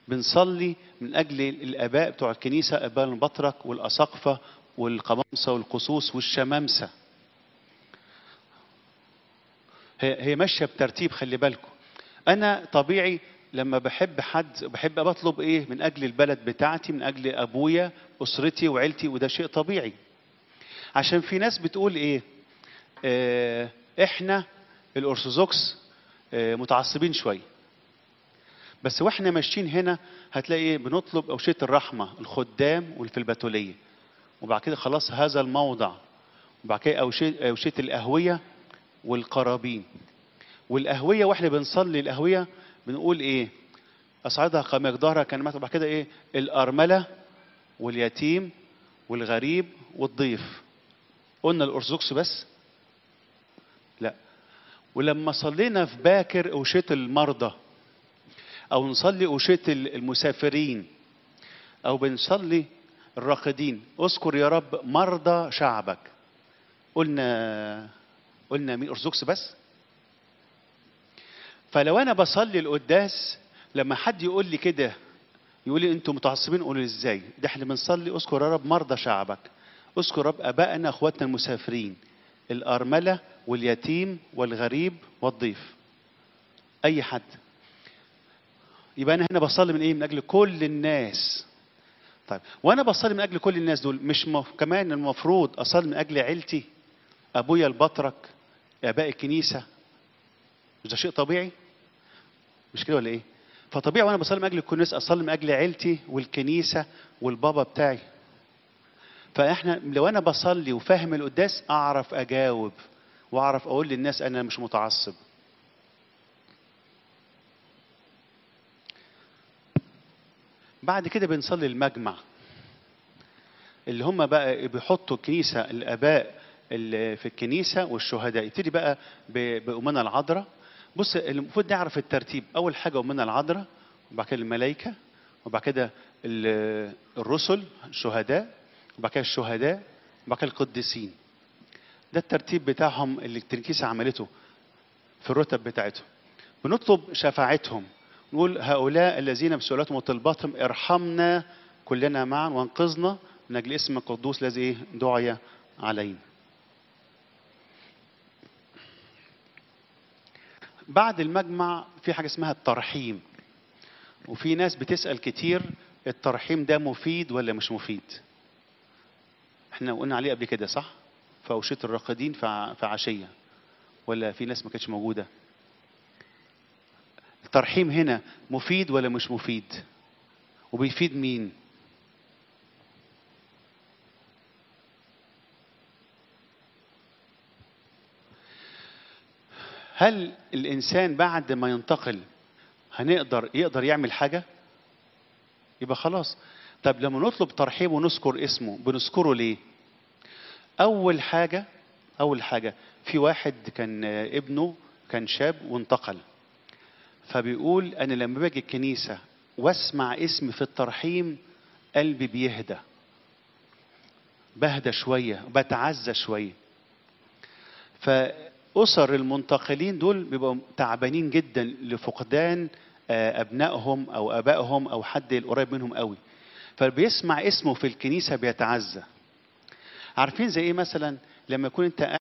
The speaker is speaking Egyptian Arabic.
بنصلي من اجل الاباء بتوع الكنيسه اباء البطرك والاساقفه والقمامسه والقصوص والشمامسه هي هي ماشيه بترتيب خلي بالكم انا طبيعي لما بحب حد بحب بطلب ايه من اجل البلد بتاعتي من اجل ابويا اسرتي وعيلتي وده شيء طبيعي عشان في ناس بتقول ايه آه احنا الارثوذكس آه متعصبين شويه بس واحنا ماشيين هنا هتلاقي ايه بنطلب اوشيه الرحمه الخدام والفلباتوليه وبعد كده خلاص هذا الموضع وبعد كده اوشيه اوشيه الاهويه والقرابين والقهويه واحنا بنصلي القهويه بنقول ايه اصعدها كمقدارها كان بعد كده ايه الارمله واليتيم والغريب والضيف قلنا الارثوذكس بس لا ولما صلينا في باكر اوشيه المرضى او نصلي اوشيه المسافرين او بنصلي الراقدين اذكر يا رب مرضى شعبك قلنا قلنا مين ارثوذكس بس فلو انا بصلي القداس لما حد يقول لي كده يقول لي انتوا متعصبين قولوا ازاي ده احنا بنصلي اذكر يا رب مرضى شعبك اذكر رب ابائنا اخواتنا المسافرين الارمله واليتيم والغريب والضيف اي حد يبقى انا هنا بصلي من ايه من اجل كل الناس طيب وانا بصلي من اجل كل الناس دول مش مف... كمان المفروض اصلي من اجل عيلتي ابويا البطرك اباء الكنيسه مش ده شيء طبيعي مش كده ولا ايه فطبيعي وانا بصلي من اجل كل الناس اصلي من اجل عيلتي والكنيسه والبابا بتاعي فاحنا لو انا بصلي وفاهم القداس اعرف اجاوب واعرف اقول للناس انا مش متعصب بعد كده بنصلي المجمع اللي هم بقى بيحطوا الكنيسه الاباء اللي في الكنيسه والشهداء يبتدي بقى بأمنا العذراء بص المفروض نعرف الترتيب اول حاجه أمنا العذراء وبعد كده الملائكه وبعد كده الرسل الشهداء وبعد كده الشهداء وبعد كده القديسين ده الترتيب بتاعهم اللي الكنيسه عملته في الرتب بتاعتهم بنطلب شفاعتهم نقول هؤلاء الذين بسؤالاتهم وطلباتهم ارحمنا كلنا معا وانقذنا من اجل اسم القدوس الذي دعي علينا بعد المجمع في حاجه اسمها الترحيم وفي ناس بتسال كتير الترحيم ده مفيد ولا مش مفيد احنا قلنا عليه قبل كده صح في اوشيه الراقدين في عشيه ولا في ناس ما كانتش موجوده الترحيم هنا مفيد ولا مش مفيد وبيفيد مين هل الانسان بعد ما ينتقل هنقدر يقدر يعمل حاجه يبقى خلاص طب لما نطلب ترحيب ونذكر اسمه بنذكره ليه اول حاجه اول حاجه في واحد كان ابنه كان شاب وانتقل فبيقول انا لما باجي الكنيسه واسمع اسمي في الترحيم قلبي بيهدى بهدى شويه بتعزى شويه فاسر المنتقلين دول بيبقوا تعبانين جدا لفقدان ابنائهم او ابائهم او حد القريب منهم قوي فبيسمع اسمه في الكنيسه بيتعزى عارفين زي ايه مثلا لما يكون انت